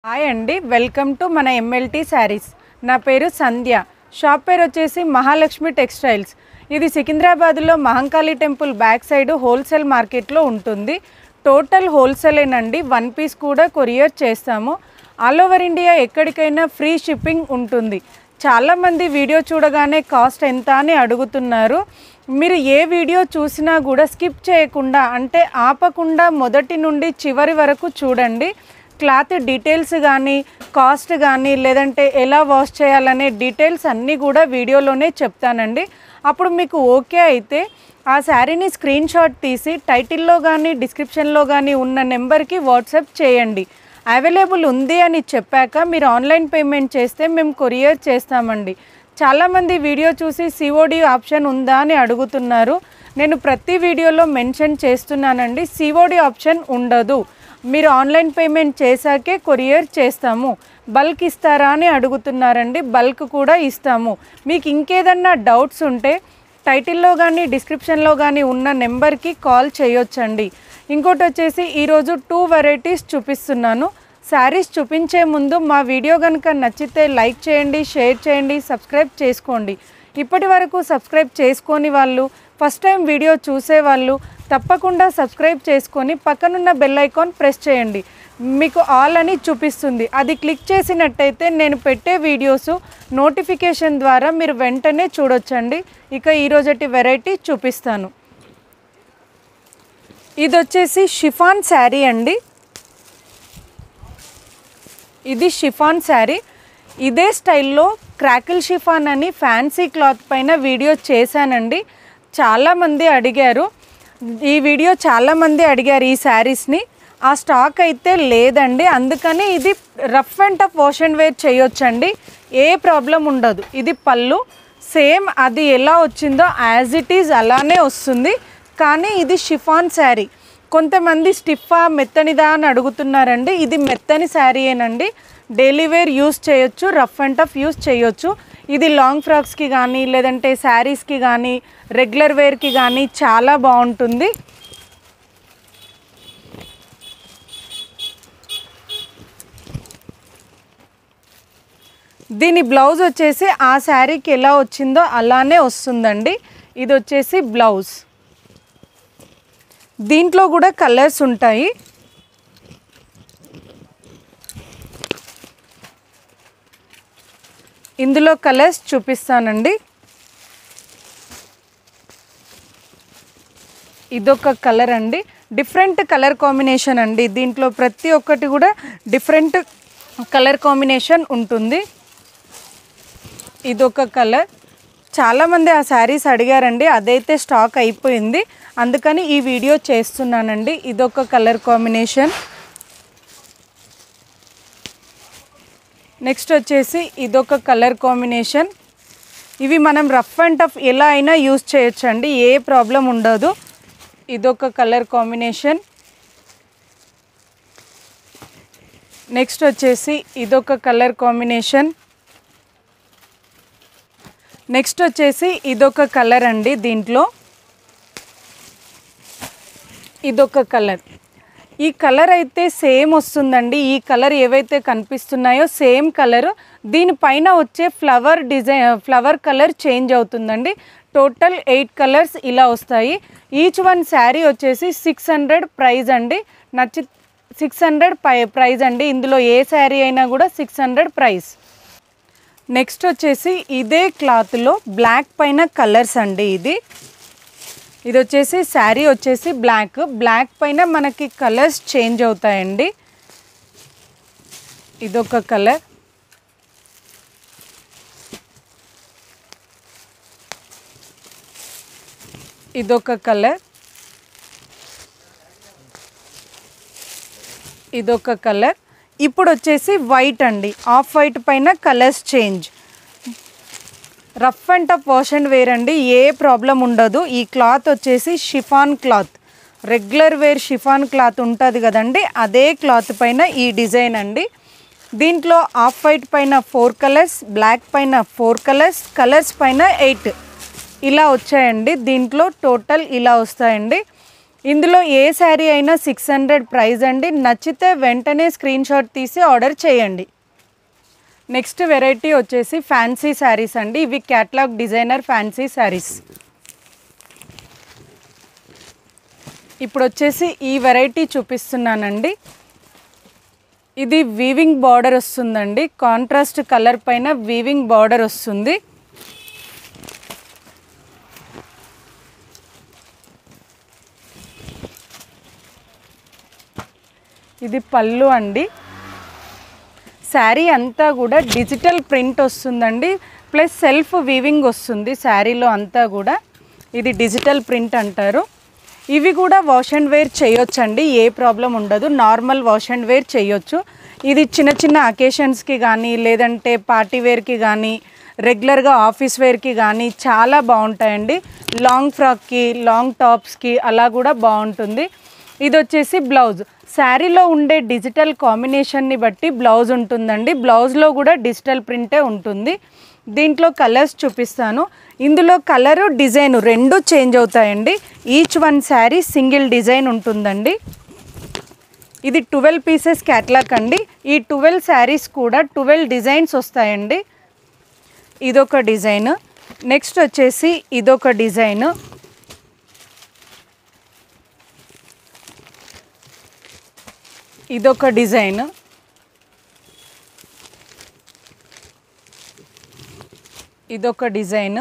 hi అండి welcome to మన MLT sarees నా పేరు సంధ్య షాప్ పేరు వచ్చేసి మహాలక్ష్మి టెక్స్టైల్స్ ఇది సికింద్రాబాద్లో Mahankali temple back side wholesale మార్కెట్లో ఉంటుంది టోటల్ హోల్సేలేనండి వన్ పీస్ కూడా కొరియర్ చేస్తాము ఆల్ ఓవర్ ఇండియా ఎక్కడికైనా ఫ్రీ షిప్పింగ్ ఉంటుంది చాలామంది వీడియో చూడగానే కాస్ట్ ఎంత అని అడుగుతున్నారు మీరు ఏ వీడియో చూసినా కూడా స్కిప్ చేయకుండా అంటే ఆపకుండా మొదటి నుండి చివరి వరకు చూడండి క్లాత్ డీటెయిల్స్ కానీ కాస్ట్ కానీ లేదంటే ఎలా వాష్ చేయాలనే డీటెయిల్స్ అన్నీ కూడా వీడియోలోనే చెప్తానండి అప్పుడు మీకు ఓకే అయితే ఆ శారీని స్క్రీన్ షాట్ తీసి టైటిల్లో కానీ డిస్క్రిప్షన్లో కానీ ఉన్న నెంబర్కి వాట్సాప్ చేయండి అవైలబుల్ ఉంది అని చెప్పాక మీరు ఆన్లైన్ పేమెంట్ చేస్తే మేము కొరియర్ చేస్తామండి చాలామంది వీడియో చూసి సిఓడి ఆప్షన్ ఉందా అని అడుగుతున్నారు నేను ప్రతి వీడియోలో మెన్షన్ చేస్తున్నానండి సిఓడి ఆప్షన్ ఉండదు మీరు ఆన్లైన్ పేమెంట్ చేశాకే కొరియర్ చేస్తాము బల్క్ ఇస్తారా అని అడుగుతున్నారండి బల్క్ కూడా ఇస్తాము మీకు ఇంకేదన్నా డౌట్స్ ఉంటే టైటిల్లో కానీ డిస్క్రిప్షన్లో కానీ ఉన్న నెంబర్కి కాల్ చేయొచ్చండి ఇంకోటి వచ్చేసి ఈరోజు టూ వెరైటీస్ చూపిస్తున్నాను శారీస్ చూపించే ముందు మా వీడియో కనుక నచ్చితే లైక్ చేయండి షేర్ చేయండి సబ్స్క్రైబ్ చేసుకోండి ఇప్పటి వరకు సబ్స్క్రైబ్ చేసుకొని వాళ్ళు ఫస్ట్ టైం వీడియో చూసే వాళ్ళు తప్పకుండా సబ్స్క్రైబ్ చేసుకొని పక్కనున్న బెల్ ఐకాన్ ప్రెస్ చేయండి మీకు ఆల్ అని చూపిస్తుంది అది క్లిక్ చేసినట్టయితే నేను పెట్టే వీడియోస్ నోటిఫికేషన్ ద్వారా మీరు వెంటనే చూడొచ్చండి ఇక ఈరోజటి వెరైటీ చూపిస్తాను ఇది వచ్చేసి షిఫాన్ శారీ అండి ఇది షిఫాన్ శారీ ఇదే స్టైల్లో క్రాకిల్ షిఫాన్ అని ఫ్యాన్సీ క్లాత్ పైన వీడియో చేశానండి చాలామంది అడిగారు ఈ వీడియో చాలామంది అడిగారు ఈ శారీస్ని ఆ స్టాక్ అయితే లేదండి అందుకని ఇది rough and tough wash and wear చేయొచ్చండి ఏ ప్రాబ్లం ఉండదు ఇది పళ్ళు సేమ్ అది ఎలా వచ్చిందో యాజ్ ఇట్ ఈజ్ అలానే వస్తుంది కానీ ఇది షిఫాన్ శారీ కొంతమంది స్టిఫా మెత్తనిదా అని అడుగుతున్నారండి ఇది మెత్తని శారీయేనండి డైలీ వేర్ యూస్ చేయొచ్చు రఫ్ అండ్ టఫ్ యూస్ చేయొచ్చు ఇది లాంగ్ ఫ్రాక్స్కి కానీ లేదంటే శారీస్కి కానీ రెగ్యులర్ వేర్కి కానీ చాలా బాగుంటుంది దీని బ్లౌజ్ వచ్చేసి ఆ శారీకి ఎలా వచ్చిందో అలానే వస్తుందండి ఇది వచ్చేసి బ్లౌజ్ దీంట్లో కూడా కలర్స్ ఉంటాయి ఇందులో కలర్స్ చూపిస్తానండి ఇదొక కలర్ అండి డిఫరెంట్ కలర్ కాంబినేషన్ అండి దీంట్లో ప్రతి ఒక్కటి కూడా డిఫరెంట్ కలర్ కాంబినేషన్ ఉంటుంది ఇదొక కలర్ చాలామంది ఆ శారీస్ అడిగారండి అదైతే స్టాక్ అయిపోయింది అందుకని ఈ వీడియో చేస్తున్నానండి ఇదొక కలర్ కాంబినేషన్ నెక్స్ట్ వచ్చేసి ఇదొక కలర్ కాంబినేషన్ ఇవి మనం రఫ్ అండ్ టఫ్ ఎలా అయినా యూస్ చేయొచ్చండి ఏ ప్రాబ్లం ఉండదు ఇదొక కలర్ కాంబినేషన్ నెక్స్ట్ వచ్చేసి ఇదొక కలర్ కాంబినేషన్ నెక్స్ట్ వచ్చేసి ఇదొక కలర్ అండి దీంట్లో ఇదొక కలర్ ఈ కలర్ అయితే సేమ్ వస్తుందండి ఈ కలర్ ఏవైతే కనిపిస్తున్నాయో సేమ్ కలర్ దీనిపైన వచ్చే flower design flower colour change అవుతుందండి టోటల్ ఎయిట్ కలర్స్ ఇలా వస్తాయి ఈచ్ వన్ శారీ వచ్చేసి సిక్స్ హండ్రెడ్ ప్రైజ్ అండి నచ్చి సిక్స్ హండ్రెడ్ పై ప్రైజ్ అండి ఇందులో ఏ శారీ అయినా కూడా సిక్స్ హండ్రెడ్ ప్రైస్ నెక్స్ట్ వచ్చేసి ఇదే క్లాత్లో బ్లాక్ పైన కలర్స్ అండి ఇది ఇది వచ్చేసి శారీ వచ్చేసి బ్లాక్ బ్లాక్ పైన మనకి కలర్స్ చేంజ్ అవుతాయండి ఇదొక కలర్ ఇదొక కలర్ ఇదొక కలర్ ఇప్పుడు వచ్చేసి వైట్ అండి ఆఫ్ వైట్ పైన colours change rough and tough wash and wear అండి ఏ ప్రాబ్లం ఉండదు ఈ క్లాత్ వచ్చేసి chiffon cloth regular wear chiffon cloth ఉంటుంది కదండి అదే క్లాత్ పైన ఈ డిజైన్ అండి దీంట్లో ఆఫ్ వైట్ పైన ఫోర్ కలర్స్ బ్లాక్ పైన ఫోర్ కలర్స్ కలర్స్ పైన ఎయిట్ ఇలా వచ్చాయండి దీంట్లో టోటల్ ఇలా వస్తాయండి ఇందులో ఏ శారీ అయినా సిక్స్ హండ్రెడ్ ప్రైస్ అండి నచ్చితే వెంటనే స్క్రీన్ షాట్ తీసి ఆర్డర్ చేయండి నెక్స్ట్ వెరైటీ వచ్చేసి ఫ్యాన్సీ శారీస్ అండి ఇవి క్యాట్లాగ్ డిజైనర్ ఫ్యాన్సీ శారీస్ ఇప్పుడు వచ్చేసి ఈ వెరైటీ చూపిస్తున్నానండి ఇది వీవింగ్ బార్డర్ వస్తుందండి కాంట్రాస్ట్ కలర్ పైన వీవింగ్ బార్డర్ వస్తుంది ఇది పళ్ళు అండి శారీ అంతా కూడా డిజిటల్ ప్రింట్ వస్తుందండి ప్లస్ సెల్ఫ్ వీవింగ్ వస్తుంది శారీలో అంతా కూడా ఇది డిజిటల్ ప్రింట్ అంటారు ఇవి కూడా వాష్ అండ్ వేర్ చేయొచ్చండి ఏ ప్రాబ్లం ఉండదు నార్మల్ వాష్ అండ్ వేర్ చేయొచ్చు ఇది చిన్న చిన్న అకేషన్స్కి కానీ లేదంటే పార్టీ వేర్కి కానీ రెగ్యులర్గా ఆఫీస్ వేర్కి కానీ చాలా బాగుంటాయండి లాంగ్ ఫ్రాక్కి లాంగ్ టాప్స్కి అలా కూడా బాగుంటుంది ఇది వచ్చేసి బ్లౌజ్ శారీలో ఉండే డిజిటల్ కాంబినేషన్ని బట్టి బ్లౌజ్ ఉంటుందండి బ్లౌజ్లో కూడా డిజిటల్ ప్రింటే ఉంటుంది దీంట్లో కలర్స్ చూపిస్తాను ఇందులో కలరు డిజైన్ రెండు చేంజ్ అవుతాయండి each one sari single design ఉంటుందండి ఇది ట్వెల్వ్ పీసెస్ క్యాట్లాగ్ అండి ఈ ట్వెల్వ్ శారీస్ కూడా ట్వెల్వ్ డిజైన్స్ వస్తాయండి ఇదొక డిజైన్ నెక్స్ట్ వచ్చేసి ఇదొక డిజైన్ ఇదొక డిజైన్ ఇదొక డిజైన్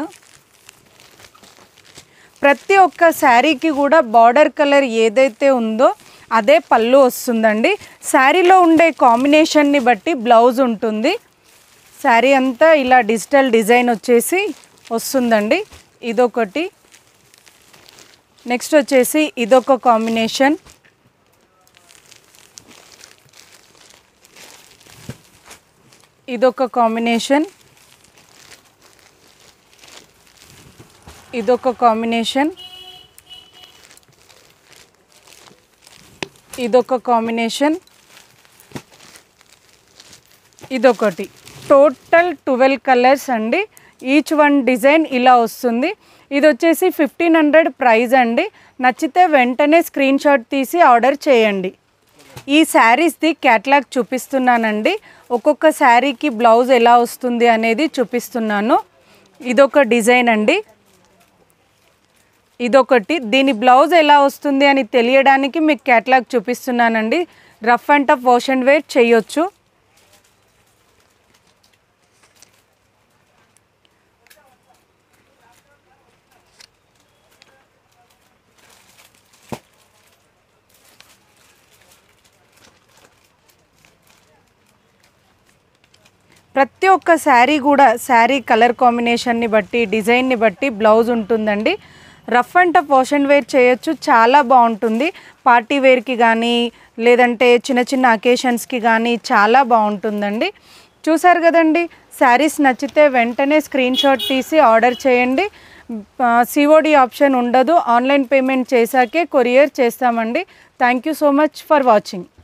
ప్రతి ఒక్క శారీకి కూడా బార్డర్ కలర్ ఏదైతే ఉందో అదే పళ్ళు వస్తుందండి శారీలో ఉండే కాంబినేషన్ని బట్టి బ్లౌజ్ ఉంటుంది శారీ అంతా ఇలా డిజిటల్ డిజైన్ వచ్చేసి వస్తుందండి ఇదొకటి నెక్స్ట్ వచ్చేసి ఇదొక కాంబినేషన్ ఇదొక కాంబినేషన్ ఇదొక కాంబినేషన్ ఇదొక కాంబినేషన్ ఇదొకటి టోటల్ ట్వెల్వ్ కలర్స్ అండి ఈచ్ వన్ డిజైన్ ఇలా వస్తుంది ఇది వచ్చేసి ఫిఫ్టీన్ హండ్రెడ్ ప్రైస్ అండి నచ్చితే వెంటనే స్క్రీన్ షాట్ తీసి ఆర్డర్ చేయండి ఈ శారీస్ది క్యాట్లాగ్ చూపిస్తున్నానండి ఒక్కొక్క శారీకి బ్లౌజ్ ఎలా వస్తుంది అనేది చూపిస్తున్నాను ఇదొక డిజైన్ అండి ఇదొకటి దీని బ్లౌజ్ ఎలా వస్తుంది అని తెలియడానికి మీకు క్యాట్లాగ్ చూపిస్తున్నానండి rough and tough wash and wear చేయొచ్చు ప్రతి ఒక్క శారీ కూడా శారీ కలర్ కాంబినేషన్ని బట్టి డిజైన్ని బట్టి బ్లౌజ్ ఉంటుందండి rough and tough wash and wear చేయొచ్చు చాలా బాగుంటుంది పార్టీ వేర్కి కానీ లేదంటే చిన్న చిన్న అకేషన్స్కి కానీ చాలా బాగుంటుందండి చూసారు కదండి శారీస్ నచ్చితే వెంటనే స్క్రీన్ షాట్ తీసి ఆర్డర్ చేయండి సిఓడి ఆప్షన్ ఉండదు ఆన్లైన్ పేమెంట్ చేశాకే కొరియర్ చేస్తామండి thank you so much for watching